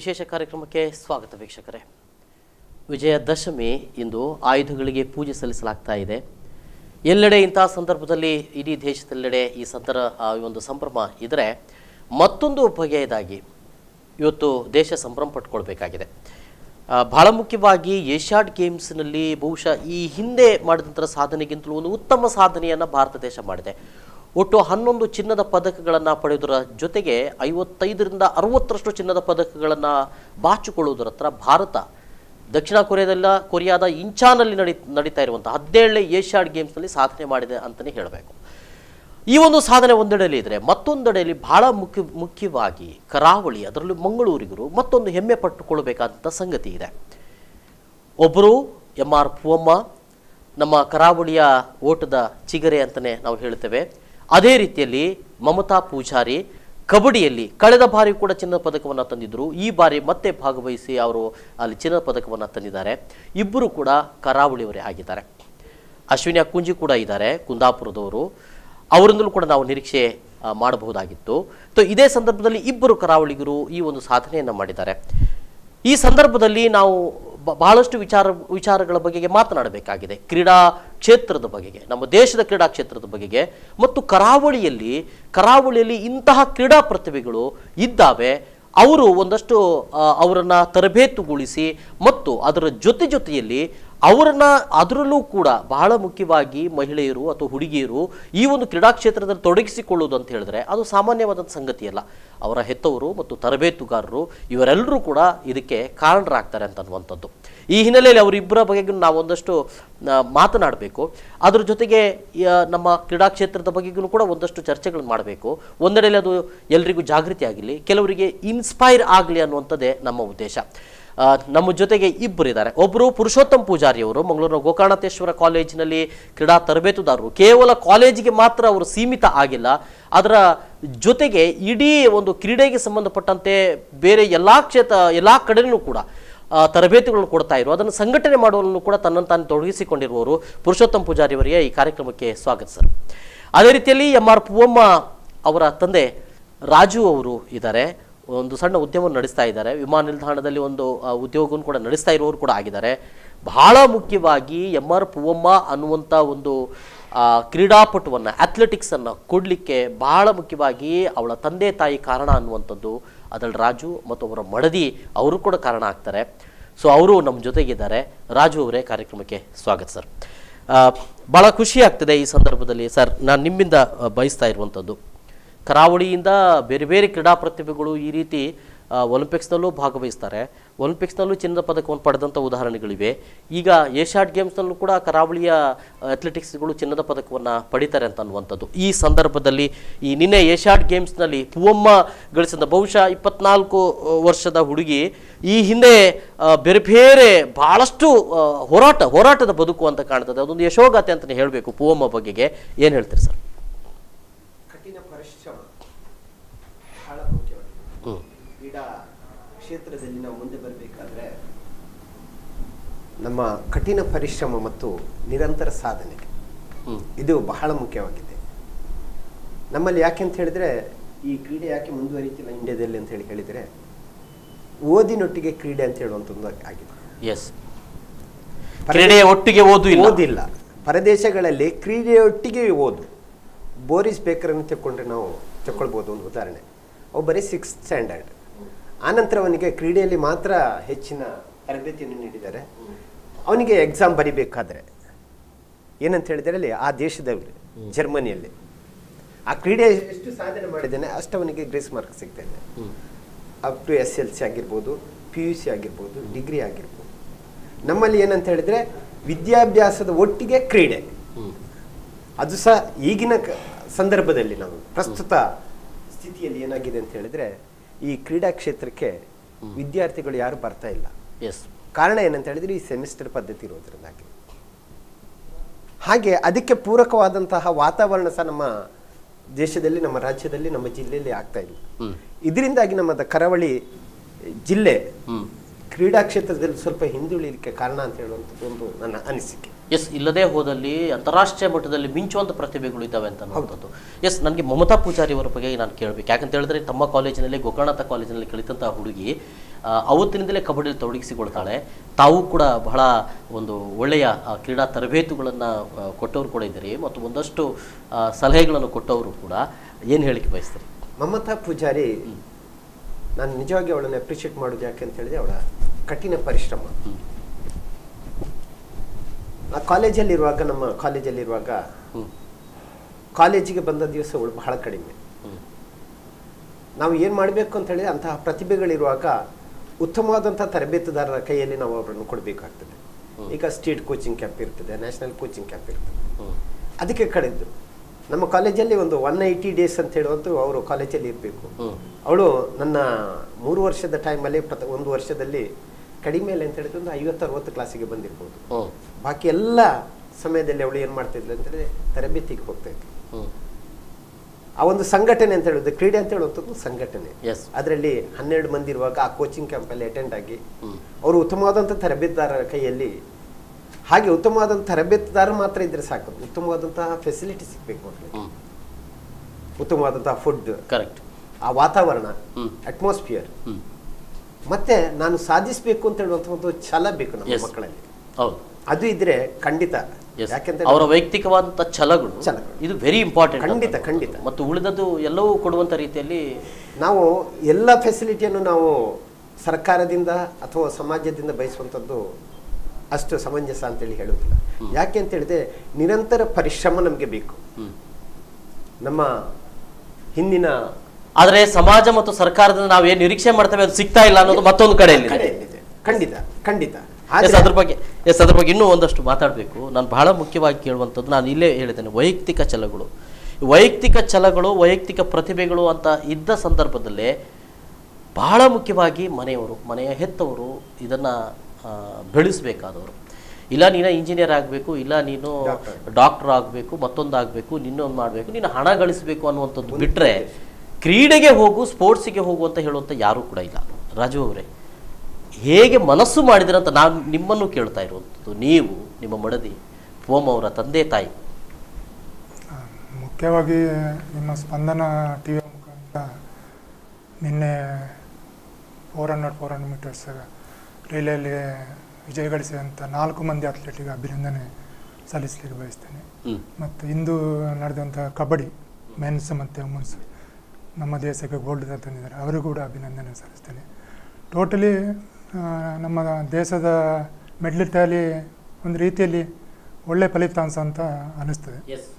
ವಿಶೇಷ ಕಾರ್ಯಕ್ರಮಕ್ಕೆ ಸ್ವಾಗತ ವೀಕ್ಷಕರೇ ವಿಜಯದಶಮಿ ಇಂದು ಆಯುಧಗಳಿಗೆ ಪೂಜೆ ಸಲ್ಲಿಸಲಾಗ್ತಾ ಇದೆ ಎಲ್ಲೆಡೆ ಇಂತಹ ಸಂದರ್ಭದಲ್ಲಿ ಇಡೀ ದೇಶದೆಲ್ಲೆಡೆ ಈ ಸಂದರ ಆ ಒಂದು ಸಂಭ್ರಮ ಇದ್ದರೆ ಮತ್ತೊಂದು ಬಗೆಯದಾಗಿ ಇವತ್ತು ದೇಶ ಸಂಭ್ರಮ ಪಟ್ಕೊಳ್ಬೇಕಾಗಿದೆ ಆ, ಬಹಳ ಮುಖ್ಯವಾಗಿ ಏಷ್ಯಾಡ್ ಗೇಮ್ಸ್ನಲ್ಲಿ ಬಹುಶಃ ಈ ಹಿಂದೆ ಮಾಡಿದಂಥ ಸಾಧನೆಗಿಂತಲೂ ಒಂದು ಉತ್ತಮ ಸಾಧನೆಯನ್ನು ಭಾರತ ದೇಶ ಮಾಡಿದೆ ಒಟ್ಟು ಹನ್ನೊಂದು ಚಿನ್ನದ ಪದಕಗಳನ್ನು ಪಡೆಯುವುದರ ಜೊತೆಗೆ ಐವತ್ತೈದರಿಂದ ಅರವತ್ತರಷ್ಟು ಚಿನ್ನದ ಪದಕಗಳನ್ನು ಬಾಚಿಕೊಳ್ಳುವುದರ ಹತ್ರ ಭಾರತ ದಕ್ಷಿಣ ಕೊರಿಯಾದಲ್ಲ ಕೊರಿಯಾದ ಇಂಚಾನಲ್ಲಿ ನಡಿ ನಡೀತಾ ಇರುವಂಥ ಹದಿನೇಳನೇ ಏಷ್ಯಾಡ್ ಗೇಮ್ಸ್ನಲ್ಲಿ ಸಾಧನೆ ಮಾಡಿದೆ ಅಂತಲೇ ಹೇಳಬೇಕು ಈ ಒಂದು ಸಾಧನೆ ಒಂದೆಡೆಯಲ್ಲಿ ಇದ್ರೆ ಮತ್ತೊಂದೆಡೆಯಲ್ಲಿ ಬಹಳ ಮುಖ್ಯ ಮುಖ್ಯವಾಗಿ ಕರಾವಳಿ ಅದರಲ್ಲೂ ಮಂಗಳೂರಿಗರು ಮತ್ತೊಂದು ಹೆಮ್ಮೆ ಪಟ್ಟುಕೊಳ್ಳಬೇಕಾದಂಥ ಸಂಗತಿ ಇದೆ ಒಬ್ಬರು ಎಂ ಆರ್ ಪೂವಮ್ಮ ನಮ್ಮ ಕರಾವಳಿಯ ಓಟದ ಚಿಗರೆ ಅಂತಲೇ ನಾವು ಹೇಳ್ತೇವೆ ಅದೇ ರೀತಿಯಲ್ಲಿ ಮಮತಾ ಪೂಜಾರಿ ಕಬಡ್ಡಿಯಲ್ಲಿ ಕಳೆದ ಬಾರಿ ಕೂಡ ಚಿನ್ನದ ಪದಕವನ್ನು ತಂದಿದ್ದರು ಈ ಬಾರಿ ಮತ್ತೆ ಭಾಗವಹಿಸಿ ಅವರು ಅಲ್ಲಿ ಚಿನ್ನದ ಪದಕವನ್ನು ತಂದಿದ್ದಾರೆ ಇಬ್ಬರು ಕೂಡ ಕರಾವಳಿಯವರೇ ಆಗಿದ್ದಾರೆ ಅಶ್ವಿನಿ ಅಕ್ಕುಂಜಿ ಕೂಡ ಇದ್ದಾರೆ ಕುಂದಾಪುರದವರು ಅವರಿಂದಲೂ ಕೂಡ ನಾವು ನಿರೀಕ್ಷೆ ಆ, ಮಾಡಬಹುದಾಗಿತ್ತು ಸೊ ಇದೇ ಸಂದರ್ಭದಲ್ಲಿ ಇಬ್ಬರು ಕರಾವಳಿಗರು ಈ ಒಂದು ಸಾಧನೆಯನ್ನು ಮಾಡಿದ್ದಾರೆ ಈ ಸಂದರ್ಭದಲ್ಲಿ ನಾವು ಬ- ಬಹಳಷ್ಟು ವಿಚಾರ ವಿಚಾರಗಳ ಬಗೆಗೆ ಮಾತನಾಡಬೇಕಾಗಿದೆ ಕ್ರೀಡಾ ಕ್ಷೇತ್ರದ ಬಗೆಗೆ ನಮ್ಮ ದೇಶದ ಕ್ರೀಡಾ ಕ್ಷೇತ್ರದ ಬಗೆಗೆ ಮತ್ತು ಕರಾವಳಿಯಲ್ಲಿ ಕರಾವಳಿಯಲ್ಲಿ ಇಂತಹ ಕ್ರೀಡಾ ಪ್ರತಿಭೆಗಳು ಇದ್ದಾವೆ ಅವರು ಒಂದಷ್ಟು ಆ, ಅವರನ್ನ ತರಬೇತುಗೊಳಿಸಿ ಮತ್ತು ಅದರ ಜೊತೆ ಜೊತೆಯಲ್ಲಿ ಅವರನ್ನ ಅದರಲ್ಲೂ ಕೂಡ ಬಹಳ ಮುಖ್ಯವಾಗಿ ಮಹಿಳೆಯರು ಅಥವಾ ಹುಡುಗಿಯರು ಈ ಒಂದು ಕ್ರೀಡಾ ಕ್ಷೇತ್ರದಲ್ಲಿ ತೊಡಗಿಸಿಕೊಳ್ಳುವುದು ಅಂತ ಹೇಳಿದ್ರೆ ಅದು ಸಾಮಾನ್ಯವಾದಂಥ ಸಂಗತಿಯಲ್ಲ ಅವರ ಹೆತ್ತವರು ಮತ್ತು ತರಬೇತುಗಾರರು ಇವರೆಲ್ಲರೂ ಕೂಡ ಇದಕ್ಕೆ ಕಾರಣರಾಗ್ತಾರೆ ಅಂತ ಅನ್ನುವಂಥದ್ದು ಈ ಹಿನ್ನೆಲೆಯಲ್ಲಿ ಅವರಿಬ್ಬರ ಬಗೆಗೂ ನಾವು ಒಂದಷ್ಟು ಆ, ಮಾತನಾಡಬೇಕು ಅದ್ರ ಜೊತೆಗೆ ಆ, ನಮ್ಮ ಕ್ರೀಡಾ ಕ್ಷೇತ್ರದ ಬಗೆಗೂ ಕೂಡ ಒಂದಷ್ಟು ಚರ್ಚೆಗಳನ್ನು ಮಾಡಬೇಕು ಒಂದೆಡೆಯಲ್ಲಿ ಅದು ಎಲ್ರಿಗೂ ಜಾಗೃತಿ ಆಗಿರಲಿ ಕೆಲವರಿಗೆ ಇನ್ಸ್ಪೈರ್ ಆಗಲಿ ಅನ್ನುವಂಥದ್ದೇ ನಮ್ಮ ಉದ್ದೇಶ ಆ, ನಮ್ಮ ಜೊತೆಗೆ ಇಬ್ಬರು ಇದ್ದಾರೆ ಒಬ್ಬರು ಪುರುಷೋತ್ತಮ್ ಪೂಜಾರಿಯವರು ಮಂಗಳೂರಿನ ಗೋಕರ್ಣತೇಶ್ವರ ಕಾಲೇಜಿನಲ್ಲಿ ಕ್ರೀಡಾ ತರಬೇತುದಾರರು ಕೇವಲ ಕಾಲೇಜಿಗೆ ಮಾತ್ರ ಅವರು ಸೀಮಿತ ಆಗಿಲ್ಲ ಅದರ ಜೊತೆಗೆ ಇಡೀ ಒಂದು ಕ್ರೀಡೆಗೆ ಸಂಬಂಧಪಟ್ಟಂತೆ ಬೇರೆ ಎಲ್ಲ ಕ್ಷೇತ್ರ ಎಲ್ಲ ಕಡೆನೂ ಕೂಡ ಆ, ತರಬೇತಿಗಳನ್ನು ಕೊಡ್ತಾ ಇರು ಅದನ್ನು ಸಂಘಟನೆ ಮಾಡುವಲ್ಲೂ ಕೂಡ ತನ್ನನ್ನು ತಾನು ತೊಡಗಿಸಿಕೊಂಡಿರುವವರು ಪುರುಷೋತ್ತಮ್ ಪೂಜಾರಿ ಅವರಿಗೆ ಈ ಕಾರ್ಯಕ್ರಮಕ್ಕೆ ಸ್ವಾಗತ ಸರ್ ಅದೇ ರೀತಿಯಲ್ಲಿ ಎಂ ಆರ್ ಪೂವಮ್ಮ ಅವರ ತಂದೆ ರಾಜು ಅವರು ಇದ್ದಾರೆ ಒಂದು ಸಣ್ಣ ಉದ್ಯಮವನ್ನು ನಡೆಸ್ತಾ ಇದ್ದಾರೆ ವಿಮಾನ ನಿಲ್ದಾಣದಲ್ಲಿ ಒಂದು ಆ, ಉದ್ಯೋಗವನ್ನು ಕೂಡ ನಡೆಸ್ತಾ ಇರುವವರು ಕೂಡ ಆಗಿದ್ದಾರೆ ಬಹಳ ಮುಖ್ಯವಾಗಿ ಎಂ ಆರ್ ಪೂವಮ್ಮ ಅನ್ನುವಂಥ ಒಂದು ಆ, ಕ್ರೀಡಾಪಟುವನ್ನು ಅಥ್ಲೆಟಿಕ್ಸನ್ನು ಕೊಡಲಿಕ್ಕೆ ಬಹಳ ಮುಖ್ಯವಾಗಿ ಅವಳ ತಂದೆ ತಾಯಿ ಕಾರಣ ಅನ್ನುವಂಥದ್ದು ಅದರಲ್ಲಿ ರಾಜು ಮತ್ತು ಅವರ ಮಡದಿ ಅವರು ಕೂಡ ಕಾರಣ ಆಗ್ತಾರೆ ಸೊ ಅವರು ನಮ್ಮ ಜೊತೆಗಿದ್ದಾರೆ ರಾಜು ಅವರೇ ಕಾರ್ಯಕ್ರಮಕ್ಕೆ ಸ್ವಾಗತ ಸರ್ ಆ, ಬಹಳ ಖುಷಿ ಆಗ್ತದೆ ಈ ಸಂದರ್ಭದಲ್ಲಿ ಸರ್ ನಾನು ನಿಮ್ಮಿಂದ ಆ, ಬಯಸ್ತಾ ಇರುವಂಥದ್ದು ಕರಾವಳಿಯಿಂದ ಬೇರೆ ಬೇರೆ ಕ್ರೀಡಾ ಪ್ರತಿಭೆಗಳು ಈ ರೀತಿ ಆ, ಒಲಿಂಪಿಕ್ಸ್ನಲ್ಲೂ ಭಾಗವಹಿಸ್ತಾರೆ ಒಲಿಂಪಿಕ್ಸ್ನಲ್ಲೂ ಚಿನ್ನದ ಪದಕವನ್ನು ಪಡೆದಂಥ ಉದಾಹರಣೆಗಳಿವೆ ಈಗ ಏಷ್ಯಾಡ್ ಗೇಮ್ಸ್ನಲ್ಲೂ ಕೂಡ ಕರಾವಳಿಯ ಅಥ್ಲೆಟಿಕ್ಸ್ಗಳು ಚಿನ್ನದ ಪದಕವನ್ನು ಪಡಿತಾರೆ ಅಂತ ಅನ್ನುವಂಥದ್ದು ಈ ಸಂದರ್ಭದಲ್ಲಿ ಈ ನಿನ್ನೆ ಏಷ್ಯಾಡ್ ಗೇಮ್ಸ್ನಲ್ಲಿ ಪೂವಮ್ಮ ಗಳಿಸಿದ ಬಹುಶಃ ಇಪ್ಪತ್ನಾಲ್ಕು ಆ, ವರ್ಷದ ಹುಡುಗಿ ಈ ಹಿಂದೆ ಆ, ಬೇರೆ ಬೇರೆ ಬಹಳಷ್ಟು ಆ, ಹೋರಾಟ ಹೋರಾಟದ ಬದುಕು ಅಂತ ಕಾಣ್ತದೆ ಅದೊಂದು ಯಶೋಗಾಥೆ ಅಂತಲೇ ಹೇಳಬೇಕು ಪೂವಮ್ಮ ಬಗೆಗೆ ಏನು ಹೇಳ್ತೀರಿ ಸರ್ ಕಠಿಣ ಪರಿಶ್ರಮ ಬಹಳ ಮುಖ್ಯವಾಗಿದೆ ಹ್ಞೂ ಕ್ರೀಡಾ ಕ್ಷೇತ್ರದಲ್ಲಿ ನಾವು ಮುಂದೆ ಬರಬೇಕಾದ್ರೆ ನಮ್ಮ ಕಠಿಣ ಪರಿಶ್ರಮ ಮತ್ತು ನಿರಂತರ ಸಾಧನೆ ಹ್ಞೂ ಇದು ಬಹಳ ಮುಖ್ಯವಾಗಿದೆ ನಮ್ಮಲ್ಲಿ ಯಾಕೆ ಅಂತ ಹೇಳಿದ್ರೆ ಈ ಕ್ರೀಡೆ ಯಾಕೆ ಮುಂದುವರಿತಿಲ್ಲ ಇಂಡಿಯಾದಲ್ಲಿ ಅಂತ ಹೇಳಿ ಹೇಳಿದರೆ ಓದಿನೊಟ್ಟಿಗೆ ಕ್ರೀಡೆ ಅಂತ ಹೇಳುವಂಥದ್ದು ಆಗಿದೆ ಎಸ್ ಕ್ರೀಡೆಯ ಒಟ್ಟಿಗೆ ಓದು ಇಲ್ಲ ಓದಿಲ್ಲ ಪರದೇಶಗಳಲ್ಲಿ ಕ್ರೀಡೆಯೊಟ್ಟಿಗೆ ಓದು ಬೋರಿಸ್ ಬೇಕರನ್ನು ತಗೊಂಡ್ರೆ ನಾವು ತಗೊಳ್ಬೋದು ಒಂದು ಉದಾಹರಣೆ ಅವು ಬರೀ ಸಿಕ್ಸ್ ಸ್ಟ್ಯಾಂಡರ್ಡ್ ಆನಂತರ ಅವನಿಗೆ ಕ್ರೀಡೆಯಲ್ಲಿ ಮಾತ್ರ ಹೆಚ್ಚಿನ ತರಬೇತಿಯನ್ನು ನೀಡಿದ್ದಾರೆ ಅವನಿಗೆ ಎಕ್ಸಾಮ್ ಬರಿಬೇಕಾದ್ರೆ ಏನಂತ ಹೇಳಿದರೆ ಅಲ್ಲಿ ಆ ದೇಶದಲ್ಲಿ ಜರ್ಮನಿಯಲ್ಲಿ ಆ ಕ್ರೀಡೆ ಎಷ್ಟು ಸಾಧನೆ ಮಾಡಿದ್ದಾನೆ ಅಷ್ಟು ಅವನಿಗೆ ಗ್ರೇಸ್ ಮಾರ್ಕ್ ಸಿಗ್ತಾ ಇದೆ ಹ್ಮ್. Up to S L C ಆಗಿರ್ಬೋದು ಪಿ ಯು ಸಿ ಆಗಿರ್ಬೋದು ಡಿಗ್ರಿ ಆಗಿರ್ಬೋದು ನಮ್ಮಲ್ಲಿ ಏನಂತ ಹೇಳಿದ್ರೆ ವಿದ್ಯಾಭ್ಯಾಸದ ಒಟ್ಟಿಗೆ ಕ್ರೀಡೆ ಹ್ಮ್. ಅದು ಸಹ ಈಗಿನ ಕ- ಸಂದರ್ಭದಲ್ಲಿ ನಾವು ಪ್ರಸ್ತುತ ಸ್ಥಿತಿಯಲ್ಲಿ ಏನಾಗಿದೆ ಅಂತ ಹೇಳಿದ್ರೆ ಈ ಕ್ರೀಡಾ ಕ್ಷೇತ್ರಕ್ಕೆ ವಿದ್ಯಾರ್ಥಿಗಳು ಯಾರು ಬರ್ತಾ ಇಲ್ಲ ಎಸ್ ಕಾರಣ ಏನಂತ ಹೇಳಿದ್ರೆ ಈ ಸೆಮಿಸ್ಟರ್ ಪದ್ಧತಿ ಇರೋದ್ರಿಂದಾಗಿ ಹಾಗೆ ಅದಕ್ಕೆ ಪೂರಕವಾದಂತಹ ವಾತಾವರಣ ಸಹ ನಮ್ಮ ದೇಶದಲ್ಲಿ ನಮ್ಮ ರಾಜ್ಯದಲ್ಲಿ ನಮ್ಮ ಜಿಲ್ಲೆಯಲ್ಲಿ ಆಗ್ತಾ ಇಲ್ಲ ಹ್ಮ್. ಇದರಿಂದಾಗಿ ನಮ್ಮ ದ- ಕರಾವಳಿ ಜಿಲ್ಲೆ ಹ್ಮ್. ಕ್ರೀಡಾ ಕ್ಷೇತ್ರದಲ್ಲಿ ಸ್ವಲ್ಪ ಹಿಂದುಳಿಲಿಕ್ಕೆ ಕಾರಣ ಅಂತ ಹೇಳುವಂಥದ್ದು ಒಂದು ನನ್ನ ಅನಿಸಿಕೆ ಎಸ್ ಇಲ್ಲದೆ ಹೋದಲ್ಲಿ ಅಂತಾರಾಷ್ಟ್ರೀಯ ಮಟ್ಟದಲ್ಲಿ ಮಿಂಚುವಂಥ ಪ್ರತಿಭೆಗಳು ಇದ್ದಾವೆ ಅಂತ ಅನ್ನುವಂಥದ್ದು ಎಸ್ ನನಗೆ ಮಮತಾ ಪೂಜಾರಿ ಅವರ ಬಗ್ಗೆ ನಾನು ಕೇಳಬೇಕು ಯಾಕಂತ ಹೇಳಿದ್ರೆ ತಮ್ಮ ಕಾಲೇಜಿನಲ್ಲಿ ಗೋಕರ್ಣಾಥ ಕಾಲೇಜಿನಲ್ಲಿ ಕಲಿತಂತಹ ಹುಡುಗಿ ಆ, ಅವತ್ತಿನಿಂದಲೇ ಕಬಡ್ಡಿ ತೊಡಗಿಸಿಕೊಳ್ತಾಳೆ ತಾವು ಕೂಡ ಬಹಳ ಒಂದು ಒಳ್ಳೆಯ ಆ, ಕ್ರೀಡಾ ತರಬೇತುಗಳನ್ನು ಕೊಟ್ಟವರು ಕೂಡ ಇದ್ದೀರಿ ಮತ್ತು ಒಂದಷ್ಟು ಆ, ಸಲಹೆಗಳನ್ನು ಕೊಟ್ಟವರು ಕೂಡ ಏನು ಹೇಳಿಕೆ ಬಯಸ್ತೀರಿ ಮಮತಾ ಪೂಜಾರಿ ನಾನು ನಿಜವಾಗಿ ಅವಳನ್ನು ಅಪ್ರಿಷಿಯೇಟ್ ಮಾಡೋದು ಯಾಕೆ ಅಂತ ಹೇಳಿದ್ರೆ ಅವಳ ಕಠಿಣ ಪರಿಶ್ರಮ ಆ ಕಾಲೇಜಲ್ಲಿರುವಾಗ ನಮ್ಮ ಕಾಲೇಜಲ್ಲಿರುವಾಗ ಹ್ಮ್. ಕಾಲೇಜಿಗೆ ಬಂದ ದಿವಸ ಅವಳು ಬಹಳ ಕಡಿಮೆ ಹ್ಮ್. ನಾವು ಏನು ಮಾಡಬೇಕು ಅಂತ ಹೇಳಿದ್ರೆ ಅಂತಹ ಪ್ರತಿಭೆಗಳಿರುವಾಗ ಉತ್ತಮವಾದಂಥ ತರಬೇತುದಾರರ ಕೈಯಲ್ಲಿ ನಾವು ಅವರನ್ನು ಕೊಡಬೇಕಾಗ್ತದೆ ಈಗ ಸ್ಟೇಟ್ ಕೋಚಿಂಗ್ ಕ್ಯಾಂಪ್ ಇರ್ತದೆ ನ್ಯಾಷನಲ್ ಕೋಚಿಂಗ್ ಕ್ಯಾಂಪ್ ಇರ್ತದೆ ಹ್ಮ್. ಅದಕ್ಕೆ ಕಳೆದು ನಮ್ಮ ಕಾಲೇಜಲ್ಲಿ ಒಂದು ಒನ್ ಏಯ್ಟಿ ಡೇಸ್ ಅಂತ ಹೇಳುವಂಥ ಅವರು ಕಾಲೇಜಲ್ಲಿ ಇರಬೇಕು ಹ್ಮ್. ಅವಳು ನನ್ನ ಮೂರು ವರ್ಷದ ಟೈಮಲ್ಲಿ ಪ್ರತ ಒಂದು ವರ್ಷದಲ್ಲಿ ಕಡಿಮೆ ಅಂತ ಹೇಳಿದ್ರೆ ಒಂದು ಐವತ್ತು ಅರವತ್ತು ಕ್ಲಾಸಿಗೆ ಬಂದಿರ್ಬೋದು ಹ್ಮ್. ಬಾಕಿ ಎಲ್ಲ ಸಮಯದಲ್ಲಿ ಅವಳು ಏನು ಮಾಡ್ತಿದ್ಲು ಅಂತಂದರೆ ತರಬೇತಿಗೆ ಹೋಗ್ತಾ ಇದ್ಲು ಹ್ಮ್. ಆ ಒಂದು ಸಂಘಟನೆ ಅಂತ ಹೇಳೋದು ಕ್ರೀಡೆ ಅಂತ ಹೇಳುವಂಥದ್ದು ಸಂಘಟನೆ Yes. ಅದರಲ್ಲಿ ಹನ್ನೆರಡು ಮಂದಿ ಇರುವಾಗ ಆ ಕೋಚಿಂಗ್ ಕ್ಯಾಂಪಲ್ಲಿ ಅಟೆಂಡ್ ಆಗಿ ಹ್ಮ್. ಅವರು ಉತ್ತಮವಾದಂಥ ತರಬೇತುದಾರರ ಕೈಯಲ್ಲಿ ಹಾಗೆ ಉತ್ತಮವಾದಂಥ ತರಬೇತುದಾರ ಮಾತ್ರ ಇದ್ರೆ ಸಾಕು ಉತ್ತಮವಾದಂತಹ ಫೆಸಿಲಿಟಿ ಸಿಗಬೇಕು ಮಕ್ಕಳಿಗೆ ಹ್ಮ್. ಉತ್ತಮವಾದಂತಹ ಫುಡ್ ಕರೆಕ್ಟ್ ಆ ವಾತಾವರಣ ಹ್ಮ್. ಅಟ್ಮಾಸ್ಫಿಯರ್ ಹ್ಮ್. ಮತ್ತೆ ನಾನು ಸಾಧಿಸಬೇಕು ಅಂತ ಹೇಳುವಂಥ ಒಂದು ಛಲ ಬೇಕು ನಮ್ಮ Yes. ಮಕ್ಕಳಲ್ಲಿ ಹೌದು ಅದು ಇದ್ರೆ ಖಂಡಿತ Yes. ಯಾಕೆಂತ ಅವರ ವೈಯಕ್ತಿಕವಾದಂಥ ಛಲಗಳು ಛಲಗಳು. ಇದು ವೆರಿ ಇಂಪಾರ್ಟೆಂಟ್ ಖಂಡಿತ, ಖಂಡಿತ. ಮತ್ತು ಉಳಿದದ್ದು ಎಲ್ಲವೂ ಕೊಡುವಂಥ ರೀತಿಯಲ್ಲಿ ನಾವು ಎಲ್ಲ ಫೆಸಿಲಿಟಿಯನ್ನು ನಾವು ಸರ್ಕಾರದಿಂದ ಅಥವಾ ಸಮಾಜದಿಂದ ಬಯಸುವಂಥದ್ದು ಅಷ್ಟು ಸಮಂಜಸ ಅಂತೇಳಿ ಹೇಳುವುದಿಲ್ಲ ಯಾಕೆ ಅಂತ ಹೇಳಿದ್ರೆ ನಿರಂತರ ಪರಿಶ್ರಮ ನಮಗೆ ಬೇಕು ಹ್ಮ್. ನಮ್ಮ ಹಿಂದಿನ ಆದರೆ ಸಮಾಜ ಮತ್ತು ಸರ್ಕಾರದಿಂದ ನಾವು ಏನು ನಿರೀಕ್ಷೆ ಮಾಡ್ತೇವೆ ಅದು ಸಿಗ್ತಾ ಇಲ್ಲ ಅನ್ನೋದು ಮತ್ತೊಂದು ಕಡೆಯಲ್ಲಿ ಕಡೆಯಲ್ಲಿದೆ ಖಂಡಿತ ಖಂಡಿತ ಎಸ್ ಆದ್ರೆ ಅದ್ರ ಬಗ್ಗೆ ಎಸ್ ಅದ್ರ ಬಗ್ಗೆ ಇನ್ನೂ ಒಂದಷ್ಟು ಮಾತಾಡಬೇಕು ನಾನು ಬಹಳ ಮುಖ್ಯವಾಗಿ ಕೇಳುವಂಥದ್ದು ನಾನು ಇಲ್ಲೇ ಹೇಳಿದ್ದೇನೆ ವೈಯಕ್ತಿಕ ಛಲಗಳು ವೈಯಕ್ತಿಕ ಛಲಗಳು ವೈಯಕ್ತಿಕ ಪ್ರತಿಭೆಗಳು ಅಂತ ಇದ್ದ ಸಂದರ್ಭದಲ್ಲೇ ಬಹಳ ಮುಖ್ಯವಾಗಿ ಮನೆಯವರು ಮನೆಯ ಹೆತ್ತವರು ಇದನ್ನು ಬೆಳೆಸಬೇಕಾದವರು ಇಲ್ಲ ನೀನು ಇಂಜಿನಿಯರ್ ಆಗಬೇಕು ಇಲ್ಲ ನೀನು Doctor. ಡಾಕ್ಟರ್ ಆಗಬೇಕು ಮತ್ತೊಂದು ಆಗಬೇಕು ನಿನ್ನೊಂದು ಮಾಡಬೇಕು ನೀನು ಹಣ ಗಳಿಸಬೇಕು ಅನ್ನುವಂಥದ್ದು ಬಿಟ್ಟರೆ ಕ್ರೀಡೆಗೆ ಹೋಗು ಸ್ಪೋರ್ಟ್ಸಿಗೆ ಹೋಗು ಅಂತ ಹೇಳುವಂಥ ಯಾರೂ ಕೂಡ ಇಲ್ಲ ರಾಜು ಅವರೇ ಹೇಗೆ ಮನಸ್ಸು ಮಾಡಿದ್ರೆ ಅಂತ ನಾನು ನಿಮ್ಮನ್ನು ಕೇಳ್ತಾ ಇರುವಂಥದ್ದು ನೀವು ನಿಮ್ಮ ಮಡದಿ ಪೋಮ್ ಅವರ ತಂದೆ ತಾಯಿ ಆ, ಮುಖ್ಯವಾಗಿ ನಿಮ್ಮ ಸ್ಪಂದನ ಟಿ ವಿ ಮುಖಾಂತರ ನಿನ್ನೆ four hundred four hundred meters ರಿಲೇಲಿ ವಿಜಯ ಗಳಿಸಿದಂಥ ನಾಲ್ಕು ಮಂದಿ ಅಥ್ಲೆಟಿಗೆ ಅಭಿನಂದನೆ ಸಲ್ಲಿಸಲಿಕ್ಕೆ ಬಯಸ್ತೇನೆ ಹ್ಮ್ ಮತ್ತು ಇಂದು ನಡೆದಂಥ ಕಬಡ್ಡಿ ಮೆನ್ಸ್ ಮತ್ತು ವುಮೆನ್ಸ್ ನಮ್ಮ ದೇಶಕ್ಕೆ ಗೋಲ್ಡ್ ತಂದಿದ್ದಾರೆ ಅವರಿಗೂ ಕೂಡ ಅಭಿನಂದನೆ ಸಲ್ಲಿಸ್ತೇನೆ ಟೋಟಲಿ ನಮ್ಮ ದೇಶದ ಮೆಡ್ಲ್ ಟ್ಯಾಲಿ ಒಂದು ರೀತಿಯಲ್ಲಿ ಒಳ್ಳೆಯ ಫಲಿತಾಂಶ ಅಂತ ಅನ್ನಿಸ್ತದೆ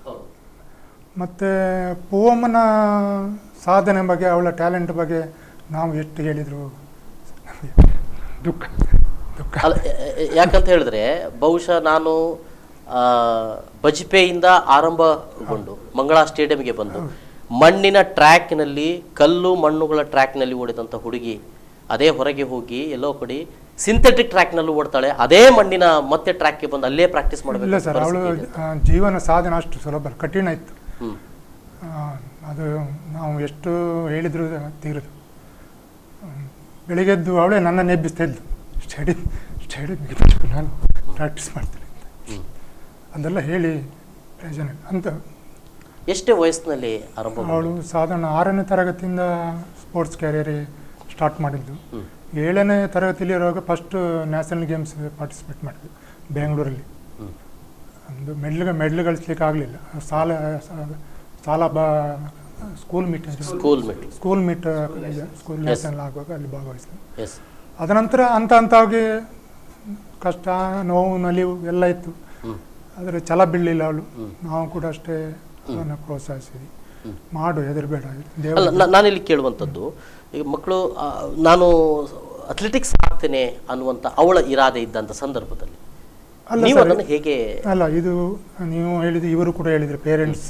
ಮತ್ತು ಪೂವಮ್ಮನ ಸಾಧನೆ ಬಗ್ಗೆ ಅವಳ ಟ್ಯಾಲೆಂಟ್ ಬಗ್ಗೆ ನಾವು ಎಷ್ಟು ಹೇಳಿದ್ರು ನಮಗೆ ದುಃಖ ದುಃಖ ಅಲ್ಲ ಎ- ಎ- ಯಾಕಂತ ಹೇಳಿದ್ರೆ ಬಹುಶಃ ನಾನು ಆ, ಬಜ್ಪೆಯಿಂದ ಆರಂಭಗೊಂಡು ಮಂಗಳಾ ಸ್ಟೇಡಿಯಂಗೆ ಬಂದು ಮಣ್ಣಿನ ಟ್ರ್ಯಾಕ್ನಲ್ಲಿ ಕಲ್ಲು ಮಣ್ಣುಗಳ ಟ್ರ್ಯಾಕ್ನಲ್ಲಿ ಓಡಿದಂಥ ಹುಡುಗಿ ಅದೇ ಹೊರಗೆ ಹೋಗಿ ಎಲ್ಲೋ ಕಡೆ ಸಿಂಥೆಟಿಕ್ ಟ್ರ್ಯಾಕ್ನಲ್ಲೂ ಓಡ್ತಾಳೆ ಅದೇ ಮಣ್ಣಿನ ಮತ್ತೆ ಟ್ರ್ಯಾಕ್ಗೆ ಬಂದು ಅಲ್ಲೇ ಪ್ರಾಕ್ಟೀಸ್ ಇಲ್ಲ ಮಾಡಬೇಕು ಸರ್ ಅವಳು ಜೀವನ ಸಾಧನೆ ಅಷ್ಟು ಸುಲಭ ಅಲ್ಲ, ಕಠಿಣ ಇತ್ತು ಹ್ಮ್ ಆ, ಅದು ನಾವು ಎಷ್ಟು ಹೇಳಿದ್ರು ತೀರದು ಹ್ಮ್. ಬೆಳಿಗ್ಗೆದ್ದು ಅವಳೇ ನನ್ನ ನೆಬ್ಬಿಸ್ತಾ ಇದ್ಲು ಸ್ಟಡಿ ಸ್ಟಡಿ ನಾನು ಪ್ರಾಕ್ಟೀಸ್ ಮಾಡ್ತೀನಿ ಅಂತ ಹ್ಮ್. ಅದೆಲ್ಲ ಹೇಳಿ ಪ್ರಯೋಜನ ಇಲ್ಲ. ಅಂತ ಎಷ್ಟೇ ವಯಸ್ಸಿನಲ್ಲಿ ಆರಂಭ ಅವಳು ಸಾಧಾರಣ ಆರನೇ ತರಗತಿಯಿಂದ ಸ್ಪೋರ್ಟ್ಸ್ ಕ್ಯಾರಿಯರ್ ಸ್ಟಾರ್ಟ್ ಮಾಡಿದ್ದು ಹ್ಮ್. ಏಳನೇ ತರಗತಿಯಲ್ಲಿರುವಾಗ ಫಸ್ಟ್ ನ್ಯಾಷನಲ್ ಗೇಮ್ಸ್ ಪಾರ್ಟಿಸಿಪೇಟ್ ಮಾಡಿದ್ವಿ ಬೆಂಗಳೂರಲ್ಲಿ ಹ್ಮ್. ಒಂದು ಮೆಡ್ಲ್ ಮೆಡ್ಲ್ ಗಳಿಸ್ಲಿಕ್ಕೆ ಆಗಲಿಲ್ಲ ಸಾಲ ಸಾಲ ಬಾ school meet school meet school meet school national ಆಗುವಾಗ ಅಲ್ಲಿ ಭಾಗವಹಿಸಿದೆ ಎಸ್ ಅದನಂತರ ಹಂತ ಹಂತವಾಗಿ ಕಷ್ಟ ನೋವು ನಲಿವು ಎಲ್ಲ ಇತ್ತು ಹ್ಮ್ ಆದರೆ ಛಲ ಬೀಳಲಿಲ್ಲ ಅವಳು ಹ್ಮ್. ನಾವು ಕೂಡ ಅಷ್ಟೇ ಅವನ್ನ ಪ್ರೋತ್ಸಾಹಿಸಿದ್ವಿ ಹ್ಮ್. ಮಾಡು ಹೆದರಬೇಡ ಅಲ್ಲ ದೇವರು ನಾ- ನಾನಿಲ್ಲಿ ಕೇಳುವಂಥದ್ದು ಈಗ ಮಕ್ಕಳು ಆ, ನಾನು ಅಥ್ಲೆಟಿಕ್ಸ್ ಆಗ್ತೇನೆ ಅನ್ನುವಂಥ ಅವಳ ಇರಾದೆ ಇದ್ದಂಥ ಸಂದರ್ಭದಲ್ಲಿ ಅಲ್ಲ ನೀವು ಸರ್, ಅದನ್ನು ಹೇಗೆ ಅಲ್ಲ ಇದು ನೀವು ಹೇಳಿದ ಇವರು ಕೂಡ ಹೇಳಿದ್ರು ಪೇರೆಂಟ್ಸ್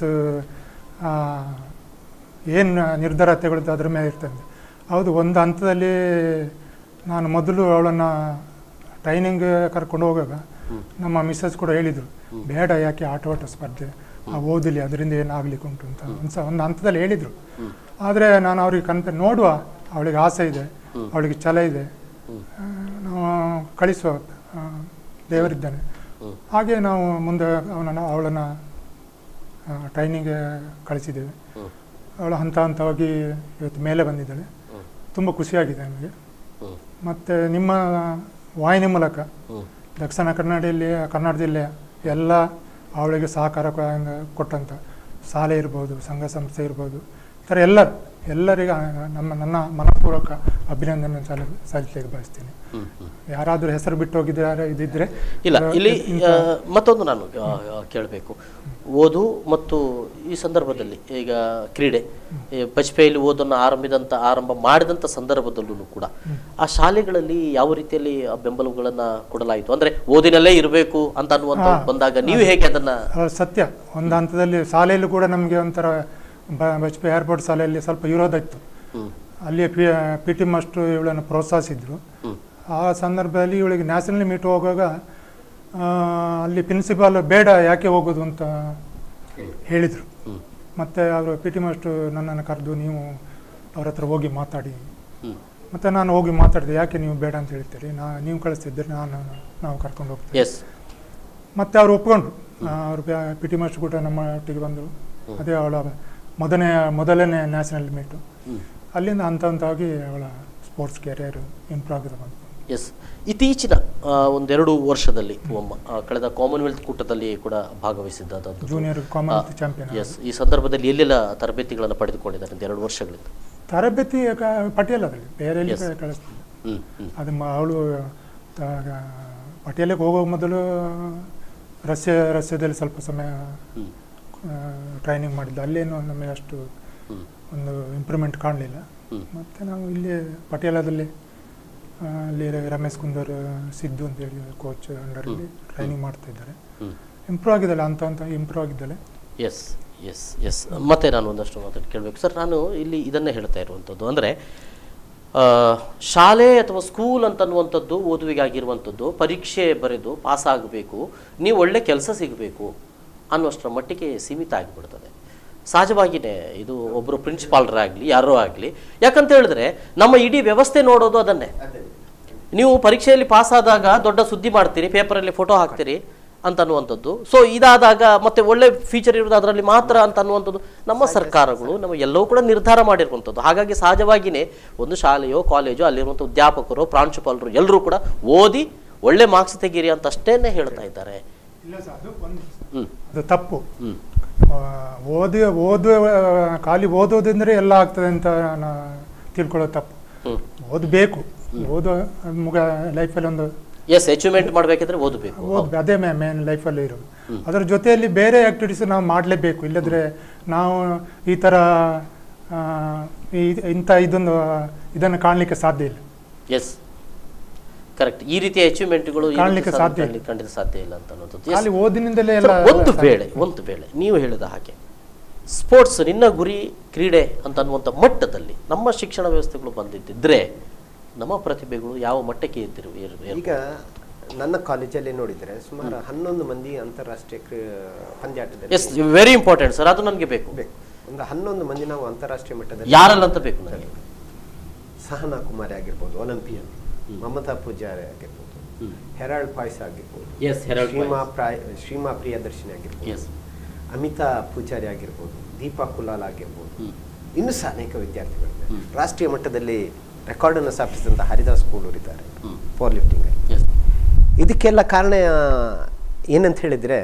ಏನು ನಿರ್ಧಾರ ತೆಗೆದು ಅದ್ರ ಮೇಲೆ ಇರ್ತದೆ ಹೌದು ಒಂದು ಹಂತದಲ್ಲಿ ನಾನು ಮೊದಲು ಅವಳನ್ನು ಟ್ರೈನಿಂಗ್ ಕರ್ಕೊಂಡು ಹೋಗುವಾಗ ನಮ್ಮ ಮಿಸ್ಸಸ್ ಕೂಡ ಹೇಳಿದರು ಬೇಡ ಯಾಕೆ ಆಟೋಟ ಸ್ಪರ್ಧೆ ಆ ಓದಲಿ ಅದರಿಂದ ಏನಾಗ್ಲಿಕ್ಕೆ ಉಂಟು ಅಂತ ಒಂದು ಸ ಒಂದು ಹಂತದಲ್ಲಿ ಹೇಳಿದರು ಆದರೆ ನಾನು ಅವ್ರಿಗೆ ಕನ್ಪ ನೋಡುವ ಅವಳಿಗೆ ಆಸೆ ಇದೆ ಅವಳಿಗೆ ಛಲ ಇದೆ ಆ, ನಾವು ಕಳಿಸುವ ಆ, ದೇವರಿದ್ದಾನೆ ಹ್ಮ್. ಹಾಗೆ ನಾವು ಮುಂದೆ ಅವನನ್ನು ಅವಳನ್ನು ಟ್ರೈನಿಂಗ್ಗೆ ಕಳಿಸಿದ್ದೇವೆ ಹ್ಮ್. ಅವಳು ಹಂತ ಹಂತವಾಗಿ ಇವತ್ತು ಮೇಲೆ ಬಂದಿದ್ದಾಳೆ ಹ್ಮ್. ತುಂಬ ಖುಷಿಯಾಗಿದೆ ನಮಗೆ ಹ್ಮ್. ಮತ್ತು ನಿಮ್ಮ ವಾಹಿನಿ ಮೂಲಕ ಹ್ಮ್. ದಕ್ಷಿಣ ಕನ್ನಡ ಜಿಲ್ಲೆ ಕನ್ನಡ ಜಿಲ್ಲೆಯ ಎಲ್ಲ ಅವಳಿಗೆ ಸಹಕಾರ ಕೊ- ಕೊಟ್ಟಂಥ ಶಾಲೆ ಇರ್ಬೋದು ಸಂಘ ಸಂಸ್ಥೆ ಇರ್ಬೋದು ಈ ಥರ ಎಲ್ಲರೂ ಎಲ್ಲರಿಗೂ ಆ, ನಮ್ಮ ನನ್ನ ಮನಪೂರ್ವಕ ಅಭಿನಂದನೆ ಸಲ್ಲ ಸಲ್ಲಿಸಲಿಕ್ಕೆ ಬಯಸ್ತೀನಿ ಹ್ಮ್, ಹ್ಮ್. ಯಾರಾದರೂ ಹೆಸರು ಬಿಟ್ಟು ಹೋಗಿದ್ದಾರೆ ಇದ್ದಿದ್ರೆ ಇಲ್ಲ ಆ, ಇಲ್ಲಿ ಇಂಥ- ಆ, ಮತ್ತೊಂದು ನಾನು ಕೇಳಬೇಕು ಓದು ಮತ್ತು ಈ ಸಂದರ್ಭದಲ್ಲಿ ಈಗ ಕ್ರೀಡೆ ಈ ಬಜ್ಪೇಯಿಲಿ ಓದನ್ನು ಆರಂಭಿದಂತ ಆರಂಭ ಮಾಡಿದಂಥ ಸಂದರ್ಭದಲ್ಲೂ ಕೂಡ ಆ ಶಾಲೆಗಳಲ್ಲಿ ಯಾವ ರೀತಿಯಲ್ಲಿ ಆ ಬೆಂಬಲಗಳನ್ನ ಕೊಡಲಾಯಿತು ಅಂದ್ರೆ ಓದಿನಲ್ಲೇ ಇರಬೇಕು ಅಂತ ಅನ್ನುವಂಥ ಬಂದಾಗ ನೀವು ಹೇಗೆ ಅದನ್ನ ಅದು ಸತ್ಯ ಒಂದು ಹಂತದಲ್ಲಿ ಶಾಲೆಯಲ್ಲೂ ಕೂಡ ನಮಗೆ ಒಂಥರ ಬ ಬಜ್ಪೆ ಏರ್ಪೋರ್ಟ್ ಶಾಲೆಯಲ್ಲಿ ಸ್ವಲ್ಪ ವಿರೋಧ ಇತ್ತು ಹ್ಮ್ ಅಲ್ಲಿ ಪಿ ಪಿ ಟಿ ಮಾಸ್ಟ್ರು ಇವಳನ್ನು ಪ್ರೋತ್ಸಾಹಿಸಿದ್ರು ಹ್ಮ್ ಆ ಸಂದರ್ಭದಲ್ಲಿ ಇವಳಿಗೆ ನ್ಯಾಷನಲ್ ಮೀಟ್ ಹೋಗುವಾಗ ಆ, ಅಲ್ಲಿ ಪ್ರಿನ್ಸಿಪಾಲ್ ಬೇಡ ಯಾಕೆ ಹೋಗೋದು ಅಂತ ಹೇಳಿದರು ಹ್ಮ್ ಮತ್ತು ಅವರು ಪಿ ಟಿ ಮಾಸ್ಟ್ರು ನನ್ನನ್ನು ಕರೆದು ನೀವು ಅವ್ರ ಹತ್ರ ಹೋಗಿ ಮಾತಾಡಿ ಹ್ಮ್ ಮತ್ತು ನಾನು ಹೋಗಿ ಮಾತಾಡಿದೆ ಯಾಕೆ ನೀವು ಬೇಡ ಅಂತ ಹೇಳ್ತೀರಿ ನಾ ನೀವು ಕಳಿಸ್ತಿದ್ದರೆ ನಾನು ನಾವು ಕರ್ಕೊಂಡು ಹೋಗ್ತೀವಿ ಎಸ್ ಮತ್ತು ಅವರು ಒಪ್ಕೊಂಡ್ರು ಅವರು ಪಿ ಟಿ ಮಾಸ್ಟರ್ ಕೂಡ ನಮ್ಮ ಒಟ್ಟಿಗೆ ಬಂದರು ಅದೇ ಅವಳ ಮೊದಲನೇ ಮೊದಲನೇ ನ್ಯಾಷನಲ್ ಮೀಟು ಹ್ಮ್ ಅಲ್ಲಿಂದ ಹಂತ ಹಂತವಾಗಿ ಅವಳ ಸ್ಪೋರ್ಟ್ಸ್ ಕೆರಿಯರ್ ಇಂಪ್ರೂವ್ ಆಗಿದೆ ಬಂತು ಎಸ್ ಇತ್ತೀಚಿನ ಆ, ಒಂದೆರಡು ವರ್ಷದಲ್ಲಿ ಒಮ್ಮ ಆ, ಕಳೆದ ಕಾಮನ್ವೆಲ್ತ್ ಕೂಟದಲ್ಲಿ ಕೂಡ ಭಾಗವಹಿಸಿದ್ದಾದಂಥದ್ದು ಜೂನಿಯರ್ ಕಾಮನ್ವೆಲ್ತ್ ಚಾಂಪಿಯನ್ ಎಸ್ ಈ ಸಂದರ್ಭದಲ್ಲಿ ಎಲ್ಲೆಲ್ಲ ತರಬೇತಿಗಳನ್ನು ಪಡೆದುಕೊಂಡಿದ್ದಾರೆ ಅಂತ ಎರಡು ವರ್ಷಗಳಿಂದ ತರಬೇತಿ ಕ- ಪಟಿಯಾಲದಲ್ಲಿ ಬೇರೆ ಎಲ್ಲಿ Yes. ಕಳಿಸ್ತಿಲ್ಲ ಹ್ಮ್ ಹ್ಮ್ ಅದು ಅವಳು ಪಟಿಯಾಲಕ್ಕೆ ಹೋಗೋ ಮೊದಲು ರಷ್ಯಾ ರಷ್ಯಾದಲ್ಲಿ ಸ್ವಲ್ಪ ಸಮಯ ಹ್ಮ್ ಟ್ರೈನಿಂಗ್ ಮಾಡಿದ್ದು ಅಲ್ಲೇನು ನಮಗೆ ಅಷ್ಟು ಹ್ಮ್ ಒಂದು ಇಂಪ್ರೂವ್ಮೆಂಟ್ ಕಾಣಲಿಲ್ಲ ಹ್ಮ್. ಮತ್ತು ನಾವು ಇಲ್ಲಿ ಪಟಿಯಾಲದಲ್ಲಿ ಆ, ಅಲ್ಲಿ ರಮೇಶ್ ಕುಂದರ್ ಸಿದ್ದು ಅಂತೇಳಿ ಕೋಚ್ ಅಂಡರಲ್ಲಿ ಟ್ರೈನಿಂಗ್ ಮಾಡ್ತಾ ಇದ್ದಾರೆ ಹ್ಮ್ ಇಂಪ್ರೂವ್ ಆಗಿದ್ದಾಳೆ ಅಂತ ಅಂತ ಇಂಪ್ರೂವ್ ಆಗಿದ್ದಾಳೆ ಎಸ್ ಎಸ್ ಎಸ್ ಮತ್ತೆ ನಾನು ಒಂದಷ್ಟು ಮಾತಾಡಿ ಕೇಳಬೇಕು ಸರ್ ನಾನು ಇಲ್ಲಿ ಇದನ್ನೇ ಹೇಳ್ತಾ ಇರುವಂಥದ್ದು ಅಂದರೆ ಶಾಲೆ ಅಥವಾ ಸ್ಕೂಲ್ ಅಂತನ್ನುವಂಥದ್ದು ಓದುವಿಗಾಗಿರುವಂಥದ್ದು ಪರೀಕ್ಷೆ ಬರೆದು ಪಾಸ್ ಆಗಬೇಕು ನೀವು ಒಳ್ಳೆ ಕೆಲಸ ಸಿಗಬೇಕು ಅನ್ನುವಷ್ಟರ ಮಟ್ಟಿಗೆ ಸೀಮಿತ ಆಗಿಬಿಡ್ತದೆ ಸಹಜವಾಗಿಯೇ ಇದು ಒಬ್ಬರು ಪ್ರಿನ್ಸಿಪಾಲ್ರಾಗಲಿ ಯಾರೋ ಆಗಲಿ ಯಾಕಂತ ಹೇಳಿದ್ರೆ ನಮ್ಮ ಇಡೀ ವ್ಯವಸ್ಥೆ ನೋಡೋದು ಅದನ್ನೇ ನೀವು ಪರೀಕ್ಷೆಯಲ್ಲಿ ಪಾಸ್ ಆದಾಗ ದೊಡ್ಡ ಸುದ್ದಿ ಮಾಡ್ತೀರಿ ಪೇಪರಲ್ಲಿ ಫೋಟೋ ಹಾಕ್ತೀರಿ ಅಂತ ಅನ್ನುವಂಥದ್ದು ಸೊ ಇದಾದಾಗ ಮತ್ತೆ ಒಳ್ಳೆ ಫೀಚರ್ ಇರೋದು ಅದರಲ್ಲಿ ಮಾತ್ರ ಅಂತ ಅನ್ನುವಂಥದ್ದು ನಮ್ಮ ಸರ್ಕಾರಗಳು ನಮ್ಮ ಎಲ್ಲವೂ ಕೂಡ ನಿರ್ಧಾರ ಮಾಡಿರುವಂಥದ್ದು ಹಾಗಾಗಿ ಸಹಜವಾಗಿಯೇ ಒಂದು ಶಾಲೆಯೋ ಕಾಲೇಜೋ ಅಲ್ಲಿರುವಂಥ ಅಧ್ಯಾಪಕರು ಪ್ರಾಂಶುಪಾಲರು ಎಲ್ಲರೂ ಕೂಡ ಓದಿ ಒಳ್ಳೆ ಮಾರ್ಕ್ಸ್ ತೆಗೀರಿ ಅಂತ ಅಷ್ಟೇನೆ ಹೇಳ್ತಾ ಇದ್ದಾರೆ ಇಲ್ಲ ಸರ್ ಅದು ಒಂದು ಹ್ಮ್ ಅದು ತಪ್ಪು ಹ್ಮ್ ಆ, ಓದಿ ಓದು ಖಾಲಿ ಓದೋದಂದ್ರೆ ಎಲ್ಲ ಆಗ್ತದೆ ಅಂತ ನಾ ತಿಳ್ಕೊಳ್ಳೋದು ತಪ್ಪು ಹ್ಮ್ ಓದಬೇಕು ಓದೋ ಅದು ಮುಗ ಲೈಫಲ್ಲಿ ಒಂದು ಎಸ್ ಅಚೀವ್ಮೆಂಟ್ ಮಾಡಬೇಕಿದ್ರೆ ಓದಬೇಕು ಓದ್ ಅದೇ ಮೇ ಮೇನ್ ಲೈಫಲ್ಲಿ ಇರೋದು ಅದರ ಜೊತೆಯಲ್ಲಿ ಬೇರೆ ಆ್ಯಕ್ಟಿವಿಟೀಸ್ ನಾವು ಮಾಡಲೇಬೇಕು ಇಲ್ಲದ್ರೆ ನಾವು ಈ ಥರ ಆ, ಈ- ಇಂಥ ಇದೊಂದು ಇದನ್ನು ಕಾಣಲಿಕ್ಕೆ ಸಾಧ್ಯ ಇಲ್ಲ ಎಸ್ ಕರೆಕ್ಟ್ ಈ ರೀತಿಯ ಅಚೀವ್ಮೆಂಟ್ಗಳು ಕಾಣ್ಲಿಕ್ಕೆ ಸಾಧ್ಯ ಇಲ್ಲ. ಖಂಡಿತ ಸಾಧ್ಯ ಇಲ್ಲ ಅಂತ ಅನ್ನೋದು Yes. ಖಾಲಿ ಓದಿನಿಂದಲೇ ಎಲ್ಲ ಸರ್, ಒಂದು ವೇಳೆ ಒಂದು ವೇಳೆ ನೀವು ಹೇಳಿದ ಹಾಗೆ ಸ್ಪೋರ್ಟ್ಸ್ ನಿನ್ನ ಗುರಿ ಕ್ರೀಡೆ ಅಂತ ಅನ್ನುವಂಥ ಮಟ್ಟದಲ್ಲಿ ನಮ್ಮ ಶಿಕ್ಷಣ ವ್ಯವಸ್ಥೆಗಳು ಬಂದಿದ್ದಿದ್ರೆ ನಮ್ಮ ಪ್ರತಿಭೆಗಳು ಯಾವ ಮಟ್ಟಕ್ಕೆ ಇದ್ದಿರು ಏರ್- ಏರ್- ಈಗ ನನ್ನ ಕಾಲೇಜಲ್ಲಿ ನೋಡಿದರೆ ಸುಮಾರು ಹನ್ನೊಂದು ಮಂದಿ ಅಂತಾರಾಷ್ಟ್ರೀಯ ಕ್ರೀ ಪಂದ್ಯಾಟದಲ್ಲಿ ಎಸ್ ವೆರಿ ಇಂಪಾರ್ಟೆಂಟ್ ಸರ್ ಅದು ನನಗೆ ಬೇಕು ಬೇಕು. ಒಂದು ಹನ್ನೊಂದು ಮಂದಿ ನಾವು ಅಂತಾರಾಷ್ಟ್ರೀಯ ಮಟ್ಟದಲ್ಲಿ ಯಾರಲ್ಲ ಅಂತ ಬೇಕು ನನಗೆ ಸಹನಾ ಕುಮಾರಿ ಆಗಿರ್ಬೋದು ಒಲಿಂಪಿಯನ್ ಮಮತಾ ಪೂಜಾರಿ ಆಗಿರ್ಬೋದು ಹೆರಾಲ್ಡ್ ಪಾಯ್ಸ ಆಗಿರ್ಬೋದು ಎಸ್ ಹೆರಾಲ್ಡ್ ಶ್ರೀಮಾ ಪ್ರಾಯ್ ಶ್ರೀಮಾ ಪ್ರಿಯದರ್ಶಿನಿ ಆಗಿರ್ಬೋದು ಎಸ್ ಅಮಿತಾ ಪೂಜಾರಿ ಆಗಿರ್ಬೋದು ದೀಪಾ ಕುಲಾಲ್ ಆಗಿರ್ಬೋದು ಹ್ಮ್. ಇನ್ನೂ ಸಹ ಅನೇಕ ವಿದ್ಯಾರ್ಥಿಗಳಿದ್ದಾರೆ ರಾಷ್ಟ್ರೀಯ ಮಟ್ಟದಲ್ಲಿ ರೆಕಾರ್ಡನ್ನು ಸ್ಥಾಪಿಸಿದಂಥ ಹರಿದಾಸ್ ಕೂಡೂರ್ ಇದ್ದಾರೆ ಹ್ಮ್. ಪವರ್ ಲಿಫ್ಟಿಂಗ್ ಎಸ್ ಇದಕ್ಕೆಲ್ಲ ಕಾರಣ ಏನಂತ ಹೇಳಿದರೆ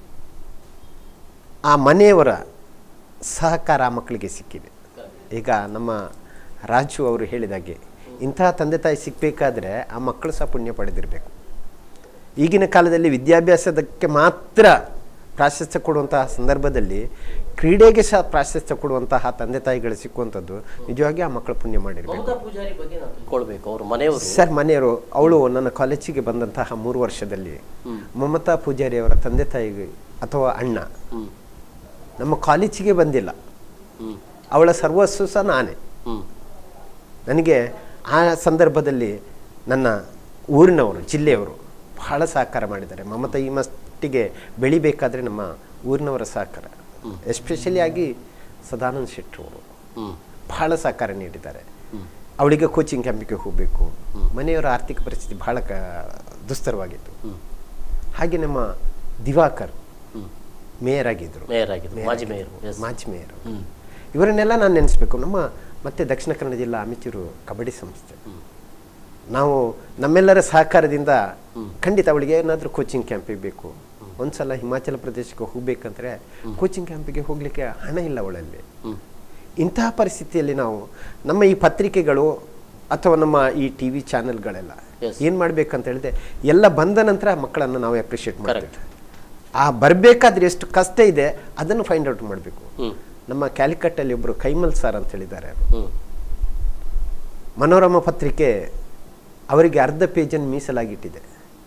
ಆ ಮನೆಯವರ ಸಹಕಾರ ಆ ಮಕ್ಕಳಿಗೆ ಸಿಕ್ಕಿದೆ ಈಗ ನಮ್ಮ ರಾಜು ಅವರು ಹೇಳಿದಾಗೆ ಇಂತಹ ತಂದೆ ತಾಯಿ ಸಿಕ್ಕಬೇಕಾದ್ರೆ ಆ ಮಕ್ಕಳು ಸಹ ಪುಣ್ಯ ಪಡೆದಿರಬೇಕು ಈಗಿನ ಕಾಲದಲ್ಲಿ ವಿದ್ಯಾಭ್ಯಾಸದಕ್ಕೆ ಮಾತ್ರ ಪ್ರಾಶಸ್ತ್ಯ ಕೊಡುವಂತಹ ಸಂದರ್ಭದಲ್ಲಿ ಕ್ರೀಡೆಗೆ ಸಹ ಪ್ರಾಶಸ್ತ್ಯ ಕೊಡುವಂತಹ ತಂದೆ ತಾಯಿಗಳು ಸಿಕ್ಕುವಂಥದ್ದು ನಿಜವಾಗಿ ಆ ಮಕ್ಕಳು ಪುಣ್ಯ ಮಾಡಿರಬೇಕು ಮಮತಾ ಪೂಜಾರಿ ಬಗ್ಗೆ ನಾವು ತಿಳ್ಕೊಳ್ಬೇಕು ಅವ್ರ ಮನೆಯವರು ಸರ್ ಮನೆಯವರು ಅವಳು ನನ್ನ ಕಾಲೇಜಿಗೆ ಬಂದಂತಹ ಮೂರು ವರ್ಷದಲ್ಲಿ ಹ್ಮ್. ಮಮತಾ ಪೂಜಾರಿ ಅವರ ತಂದೆ ತಾಯಿಗೆ ಅಥವಾ ಅಣ್ಣ ಹ್ಮ್ ನಮ್ಮ ಕಾಲೇಜಿಗೆ ಬಂದಿಲ್ಲ ಹ್ಮ್ ಅವಳ ಸರ್ವಸ್ವ ಸಹ ನಾನೇ ಹ್ಮ್ ನನಗೆ ಆ ಸಂದರ್ಭದಲ್ಲಿ ನನ್ನ ಊರಿನವರು ಜಿಲ್ಲೆಯವರು ಬಹಳ ಸಹಕಾರ ಮಾಡಿದ್ದಾರೆ ಮಮತಾ ಈ ಮಟ್ಟಿಗೆ ಬೆಳಿಬೇಕಾದ್ರೆ ನಮ್ಮ ಊರಿನವರ ಸಹಕಾರ ಎಸ್ಪೆಷಲಿ ಆಗಿ ಸದಾನಂದ ಶೆಟ್ರು ಅವರು ಹ್ಮ್ ಬಹಳ ಸಹಕಾರ ನೀಡಿದ್ದಾರೆ ಹ್ಮ್ ಅವಳಿಗೆ ಕೋಚಿಂಗ್ ಕ್ಯಾಂಪಿಗೆ ಹೋಗಬೇಕು ಮನೆಯವರ ಆರ್ಥಿಕ ಪರಿಸ್ಥಿತಿ ಬಹಳ ಕ ದುಸ್ತರವಾಗಿತ್ತು ಹ್ಮ್ ಹಾಗೆ ನಮ್ಮ ದಿವಾಕರ್ ಹ್ಮ್ ಮೇಯರ್ ಆಗಿದ್ದರು ಮೇಯರ್ ಆಗಿದ್ರು ಮಾಜಿ ಮೇಯರ್ ಎಸ್ ಮಾಜಿ ಮೇಯರ್ ಹ್ಮ್ ಇವರನ್ನೆಲ್ಲ ನಾನು ನೆನೆಸ್ಬೇಕು ನಮ್ಮ ಮತ್ತೆ ದಕ್ಷಿಣ ಕನ್ನಡ ಜಿಲ್ಲಾ ಅಮಿಚೂರು ಕಬಡ್ಡಿ ಸಂಸ್ಥೆ ನಾವು ನಮ್ಮೆಲ್ಲರ ಸಹಕಾರದಿಂದ ಖಂಡಿತ ಅವಳಿಗೆ ಏನಾದರೂ ಕೋಚಿಂಗ್ ಕ್ಯಾಂಪಿಗೆ ಬೇಕು ಒಂದ್ಸಲ ಹಿಮಾಚಲ ಪ್ರದೇಶಕ್ಕೆ ಹೋಗ್ಬೇಕಂದ್ರೆ ಕೋಚಿಂಗ್ ಕ್ಯಾಂಪಿಗೆ ಹೋಗ್ಲಿಕ್ಕೆ ಹಣ ಇಲ್ಲ ಅವಳಲ್ಲಿ ಹ್ಮ್. ಇಂತಹ ಪರಿಸ್ಥಿತಿಯಲ್ಲಿ ನಾವು ನಮ್ಮ ಈ ಪತ್ರಿಕೆಗಳು ಅಥವಾ ನಮ್ಮ ಈ ಟಿ ವಿ ಚಾನೆಲ್ಗಳೆಲ್ಲ Yes. ಏನು ಮಾಡ್ಬೇಕಂತ ಹೇಳಿದ್ರೆ ಎಲ್ಲ ಬಂದ ನಂತರ ಮಕ್ಕಳನ್ನು ನಾವು ಅಪ್ರಿಷಿಯೇಟ್ ಮಾಡ್ತೀವಿ Correct. ಆ ಬರಬೇಕಾದ್ರೆ ಎಷ್ಟು ಕಷ್ಟ ಇದೆ ಅದನ್ನು ಫೈಂಡ್ ಔಟ್ ಮಾಡಬೇಕು ಹ್ಮ್ ನಮ್ಮ ಕ್ಯಾಲಿಕಟ್ಟಲ್ಲಿ ಒಬ್ಬರು ಕೈಮಲ್ ಸರ್ ಅಂತ ಹೇಳಿದ್ದಾರೆ ಹ್ಮ್ ಮನೋರಮ ಪತ್ರಿಕೆ ಅವರಿಗೆ ಅರ್ಧ ಪೇಜನ್ನು ಮೀಸಲಾಗಿಟ್ಟಿದೆ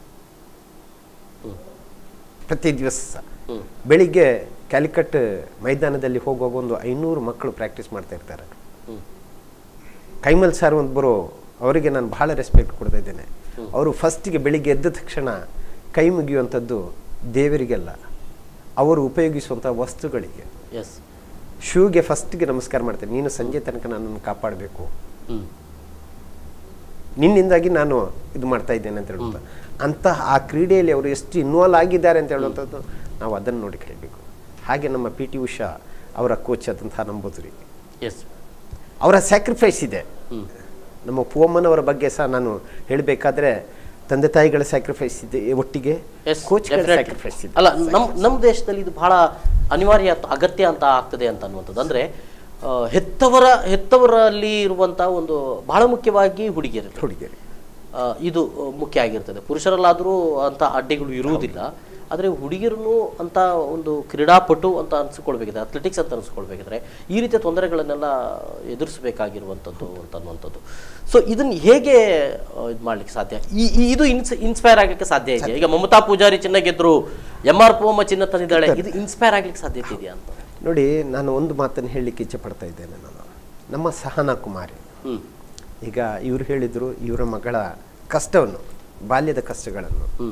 ಪ್ರತಿ ದಿವಸ ಹ್ಮ್. ಬೆಳಿಗ್ಗೆ ಕ್ಯಾಲಿಕಟ್ ಮೈದಾನದಲ್ಲಿ ಹೋಗುವಾಗ ಒಂದು ಐನೂರು ಮಕ್ಕಳು ಪ್ರಾಕ್ಟೀಸ್ ಮಾಡ್ತಾ ಇರ್ತಾರೆ ಹ್ಮ್. ಕೈಮಲ್ ಸರ್ ಒಂದ್ಬರು ಅವರಿಗೆ ನಾನು ಬಹಳ ರೆಸ್ಪೆಕ್ಟ್ ಕೊಡ್ತಾ ಇದ್ದೇನೆ ಅವರು ಫಸ್ಟಿಗೆ ಬೆಳಿಗ್ಗೆ ಎದ್ದ ತಕ್ಷಣ ಕೈ ಮುಗಿಯುವಂಥದ್ದು ದೇವರಿಗೆಲ್ಲ ಅವರು ಉಪಯೋಗಿಸುವಂಥ ವಸ್ತುಗಳಿಗೆ ಎಸ್ ಶೂಗೆ ಫಸ್ಟಿಗೆ ನಮಸ್ಕಾರ ಮಾಡ್ತೇನೆ ನೀನು ಸಂಜೆ ತನಕ ನನ್ನನ್ನು ಕಾಪಾಡಬೇಕು ಹ್ಮ್ ನಿನ್ನಿಂದಾಗಿ ನಾನು ಇದು ಮಾಡ್ತಾ ಇದ್ದೇನೆ ಅಂತ ಹೇಳುವಂಥ ಅಂತಹ ಆ ಕ್ರೀಡೆಯಲ್ಲಿ ಅವರು ಎಷ್ಟು ಇನ್ವಾಲ್ವ್ ಆಗಿದ್ದಾರೆ ಅಂತ ಹೇಳುವಂಥದ್ದು ನಾವು ಅದನ್ನು ನೋಡಿ ಕಲಿಬೇಕು ಹಾಗೆ ನಮ್ಮ ಪಿ ಟಿ ಉಷಾ ಅವರ ಕೋಚ್ ಆದಂತಹ ನಂಬೂದಿರಿ ಎಸ್ ಅವರ ಸ್ಯಾಕ್ರಿಫೈಸ್ ಇದೆ ಹ್ಮ್ ನಮ್ಮ ಪೂವಮ್ಮನವರ ಬಗ್ಗೆ ಸಹ ನಾನು ಹೇಳಬೇಕಾದ್ರೆ ತಂದೆ ತಾಯಿಗಳ ಸ್ಯಾಕ್ರಿಫೈಸ್ ಇದೆ ಒಟ್ಟಿಗೆ Yes, ಕೋಚ್ಗಳ definitely. ಸ್ಯಾಕ್ರಿಫೈಸ್ ಇದೆ ಅಲ್ಲ ನಮ್ ನಮ್ಮ ದೇಶದಲ್ಲಿ ಇದು ಬಹಳ ಅನಿವಾರ್ಯ ಅಥವಾ ಅಗತ್ಯ ಅಂತ ಆಗ್ತದೆ ಅಂತ ಅನ್ನುವಂಥದ್ದು ಅಂದ್ರೆ ಆ, ಹೆತ್ತವರ ಹೆತ್ತವರಲ್ಲಿ ಇರುವಂತಹ ಒಂದು ಬಹಳ ಮುಖ್ಯವಾಗಿ ಹುಡುಗಿಯರು ಹುಡುಗಿಯರು ಆ, ಇದು ಆ, ಮುಖ್ಯ ಆಗಿರ್ತದೆ ಪುರುಷರಲ್ಲಾದರೂ ಅಂತ ಅಡ್ಡಿಗಳು ಇರುವುದಿಲ್ಲ ಆದರೆ ಹುಡುಗಿಯರನ್ನು ಅಂತ ಒಂದು ಕ್ರೀಡಾಪಟು ಅಂತ ಅನ್ಸ್ಕೊಳ್ಬೇಕಿದ್ರೆ ಅಥ್ಲೆಟಿಕ್ಸ್ ಅಂತ ಅನ್ಸ್ಕೊಳ್ಬೇಕಿದ್ರೆ ಈ ರೀತಿಯ ತೊಂದರೆಗಳನ್ನೆಲ್ಲ ಎದುರಿಸಬೇಕಾಗಿರುವಂಥದ್ದು ಅಂತ ಅನ್ನುವಂಥದ್ದು ಸೊ ಇದನ್ನು ಹೇಗೆ ಇದು ಮಾಡ್ಲಿಕ್ಕೆ ಸಾಧ್ಯ ಈ ಈ- ಇದು ಇನ್ಸ್ ಇನ್ಸ್ಪೈರ್ ಆಗಲಿಕ್ಕೆ ಸಾಧ್ಯ ಇದೆಯಾ ಈಗ ಮಮತಾ ಪೂಜಾರಿ ಚಿನ್ನ ಗೆದ್ರು ಎಂ ಆರ್ ಪೂವಮ್ಮ ಚಿನ್ನ ತಂದಿದ್ದಾಳೆ ಇದು ಇನ್ಸ್ಪೈರ್ ಆಗ್ಲಿಕ್ಕೆ ಸಾಧ್ಯತೆ ಇದೆಯಾ ಅಂತ ನೋಡಿ ನಾನು ಒಂದು ಮಾತನ್ನು ಹೇಳಲಿಕ್ಕೆ ಇಚ್ಛೆ ಪಡ್ತಾ ಇದ್ದೇನೆ ನಾನು ನಮ್ಮ ಸಹನಾ ಕುಮಾರಿ ಹ್ಮ್ ಈಗ ಇವರು ಹೇಳಿದರು ಇವರ ಮಗಳ ಕಷ್ಟವನ್ನು ಬಾಲ್ಯದ ಕಷ್ಟಗಳನ್ನು ಹ್ಮ್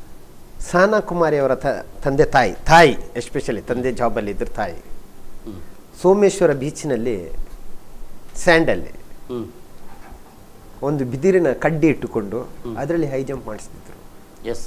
ಸಹನಾ ಕುಮಾರಿ ಅವರ ತ ತಂದೆ ತಾಯಿ ತಾಯಿ ಎಸ್ಪೆಷಲಿ ತಂದೆ ಜಾಬಲ್ಲಿ ಇದ್ರ ತಾಯಿ ಹ್ಮ್ ಸೋಮೇಶ್ವರ ಬೀಚಿನಲ್ಲಿ ಸ್ಯಾಂಡಲ್ಲಿ ಹ್ಮ್ ಒಂದು ಬಿದಿರಿನ ಕಡ್ಡಿ ಇಟ್ಟುಕೊಂಡು ಅದರಲ್ಲಿ ಹೈ ಜಂಪ್ ಮಾಡಿಸ್ತಿದ್ರು ಎಸ್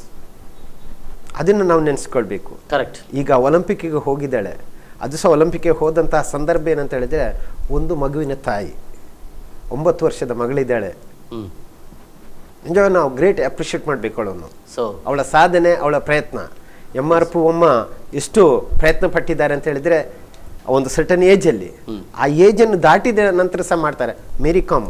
ಅದನ್ನು ನಾವು ನೆನೆಸ್ಕೊಳ್ಬೇಕು ಕರೆಕ್ಟ್ ಈಗ ಒಲಿಂಪಿಕ್ಕಿಗೆ ಹೋಗಿದ್ದಾಳೆ ಅದು ಸಹ ಒಲಿಂಪಿಕ್ಗೆ ಹೋದಂತಹ ಸಂದರ್ಭ ಏನಂತ ಹೇಳಿದ್ರೆ ಒಂದು ಮಗುವಿನ ತಾಯಿ ಒಂಬತ್ತು ವರ್ಷದ ಮಗಳಿದ್ದಾಳೆ ಹ್ಮ್ ನಿಜವಾಗ ನಾವು ಗ್ರೇಟ್ ಅಪ್ರಿಷಿಯೇಟ್ ಮಾಡಬೇಕು ಅವಳನ್ನು ಸೊ ಅವಳ ಸಾಧನೆ ಅವಳ ಪ್ರಯತ್ನ ಎಮ್ ಆರ್ ಪಿ ಅಮ್ಮ ಎಷ್ಟು ಪ್ರಯತ್ನ ಪಟ್ಟಿದ್ದಾರೆ ಅಂತ ಹೇಳಿದ್ರೆ ಆ ಒಂದು ಸರ್ಟನ್ ಏಜಲ್ಲಿ ಆ ಏಜನ್ನು ದಾಟಿದ ನಂತರ ಸಹ ಮಾಡ್ತಾರೆ ಮೇರಿ ಕಾಮ್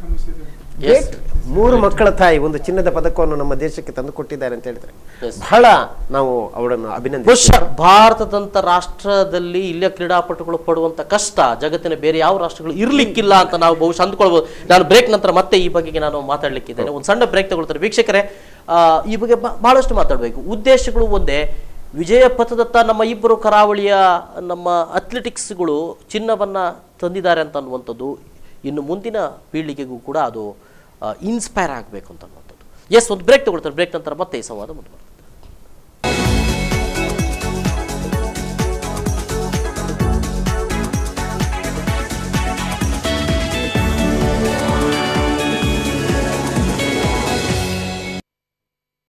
Yes. ಮೂರು ಮಕ್ಕಳ ತಾಯಿ ಒಂದು ಚಿನ್ನದ ಪದಕವನ್ನು ನಮ್ಮ ದೇಶಕ್ಕೆ ತಂದು ಕೊಟ್ಟಿದ್ದಾರೆ ಅಂತ ಹೇಳಿದ್ರೆ Yes. ಬಹಳ ನಾವು ಅವಳನ್ನು ಅಭಿನಂದಿಸ ಬಹುಶಃ ಭಾರತದಂತ ರಾಷ್ಟ್ರದಲ್ಲಿ ಇಲ್ಲಿಯ ಕ್ರೀಡಾಪಟುಗಳು ಪಡುವಂತ ಕಷ್ಟ ಜಗತ್ತಿನ ಬೇರೆ ಯಾವ ರಾಷ್ಟ್ರಗಳು ಇರ್ಲಿಕ್ಕಿಲ್ಲ ಅಂತ ನಾವು ಬಹುಶಃ ಅಂದ್ಕೊಳ್ಬಹುದು ನಾನು ಬ್ರೇಕ್ ನಂತರ ಮತ್ತೆ ಈ ಬಗೆಗೆ ನಾನು ಮಾತಾಡ್ಲಿಕ್ಕಿದ್ದೇನೆ ಒಂದು ಸಣ್ಣ ಬ್ರೇಕ್ ತಗೊಳ್ತಾರೆ ವೀಕ್ಷಕರೇ ಆ, ಈ ಬಗ್ಗೆ ಬ- ಬಹಳಷ್ಟು ಮಾತಾಡಬೇಕು ಉದ್ದೇಶಗಳು ಒಂದೇ ವಿಜಯ ಪಥದತ್ತ ನಮ್ಮ ಇಬ್ಬರು ಕರಾವಳಿಯ ನಮ್ಮ ಅಥ್ಲೆಟಿಕ್ಸ್ಗಳು ಚಿನ್ನವನ್ನ ತಂದಿದ್ದಾರೆ ಅಂತ ಅನ್ನುವಂಥದ್ದು ಇನ್ನು ಮುಂದಿನ ಪೀಳಿಗೆಗೂ ಕೂಡ ಅದು ಇನ್ಸ್ಪೈರ್ ಆಗಬೇಕು ಅಂತ ಅನ್ನುವಂಥದ್ದು ಎಸ್ ಒಂದು ಬ್ರೇಕ್ ತಗೊಳ್ತಾರೆ ಬ್ರೇಕ್ ನಂತರ ಮತ್ತೆ ಈ ಸಂವಾದ ಮುಂದುವರೆದು